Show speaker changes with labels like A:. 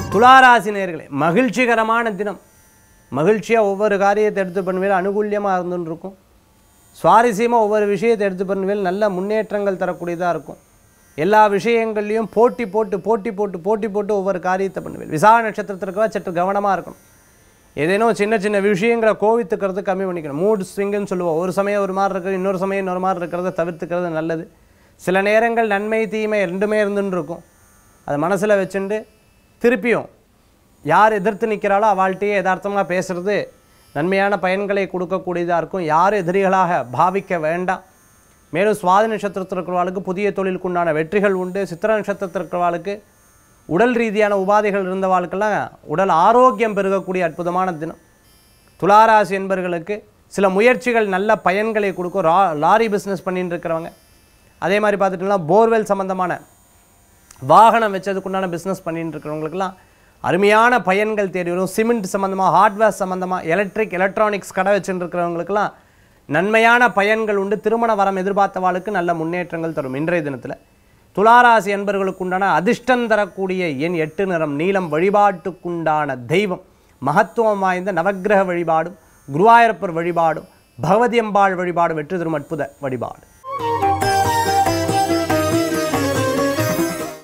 A: துளாராசி நேர்களே மகிழ்ச்சிகரமான தினம் மகிழ்ச்சியாக ஒவ்வொரு காரியத்தை எடுத்து பண்ணுவேல் அனுகூல்யமாக இருந்துன்னு இருக்கும் சுவாரஸ்யமாக ஒவ்வொரு விஷயத்தை எடுத்து பண்ணுவேல் நல்ல முன்னேற்றங்கள் தரக்கூடியதாக இருக்கும் எல்லா விஷயங்கள்லையும் போட்டி போட்டு போட்டி போட்டு போட்டி போட்டு ஒவ்வொரு காரியத்தை பண்ணுவேன் விசாக நட்சத்திரத்திற்கு சற்று கவனமாக இருக்கணும் ஏதேனும் சின்ன சின்ன விஷயங்களை கோவித்துக்கிறது கம்மி பண்ணிக்கணும் மூட் ஸ்விங்குன்னு சொல்லுவோம் ஒரு சமயம் ஒரு மாதிரி இருக்கிறது இன்னொரு சமயம் இன்னொரு மாதிரி இருக்கிறத தவிர்த்துக்கிறது நல்லது சில நேரங்கள் நன்மை தீமை ரெண்டுமே இருந்துன்னு இருக்கும் அதை மனசில் வச்சுண்டு திருப்பியும் யார் எதிர்த்து நிற்கிறாளோ அவள்கிட்டயே யதார்த்தமாக பேசுகிறது நன்மையான பயன்களை கொடுக்கக்கூடியதாக இருக்கும் யார் எதிரிகளாக பாவிக்க வேண்டாம் மேலும் சுவாதி நட்சத்திரத்தில் இருக்கிறவாளுக்கு புதிய தொழிலுக்குண்டான வெற்றிகள் உண்டு சித்திர நட்சத்திரத்தில் இருக்கிறவாளுக்கு உடல் ரீதியான உபாதைகள் இருந்தவாளுக்கெல்லாம் உடல் ஆரோக்கியம் பெருகக்கூடிய அற்புதமான தினம் துளாராசி என்பவர்களுக்கு சில முயற்சிகள் நல்ல பயன்களை கொடுக்கும் ரா லாரி பிஸ்னஸ் பண்ணிட்டு இருக்கிறவங்க அதே மாதிரி பார்த்துட்டிங்கன்னா போர்வெல் சம்மந்தமான வாகனம் வச்சதுக்குண்டான பிஸ்னஸ் பண்ணிட்டு இருக்கிறவங்களுக்குலாம் அருமையான பயன்கள் தேடி வரும் சிமெண்ட் சம்மந்தமாக ஹார்ட்வேர் சம்மந்தமாக எலக்ட்ரிக் எலக்ட்ரானிக்ஸ் கடை வச்சுட்டு இருக்கிறவங்களுக்குலாம் நன்மையான பயன்கள் உண்டு திருமண வரம் எதிர்பார்த்தவாளுக்கு நல்ல முன்னேற்றங்கள் தரும் இன்றைய தினத்தில் துளாராசி என்பவர்களுக்கு உண்டான அதிர்ஷ்டம் தரக்கூடிய எண் எட்டு நிறம் நீலம் வழிபாட்டுக்குண்டான தெய்வம் மகத்துவம் வாய்ந்த நவக்கிரக வழிபாடும் குருவாயூரப்பர் வழிபாடும் பகவதி அம்பாள் வழிபாடும் வெற்றி தரும் அற்புத வழிபாடு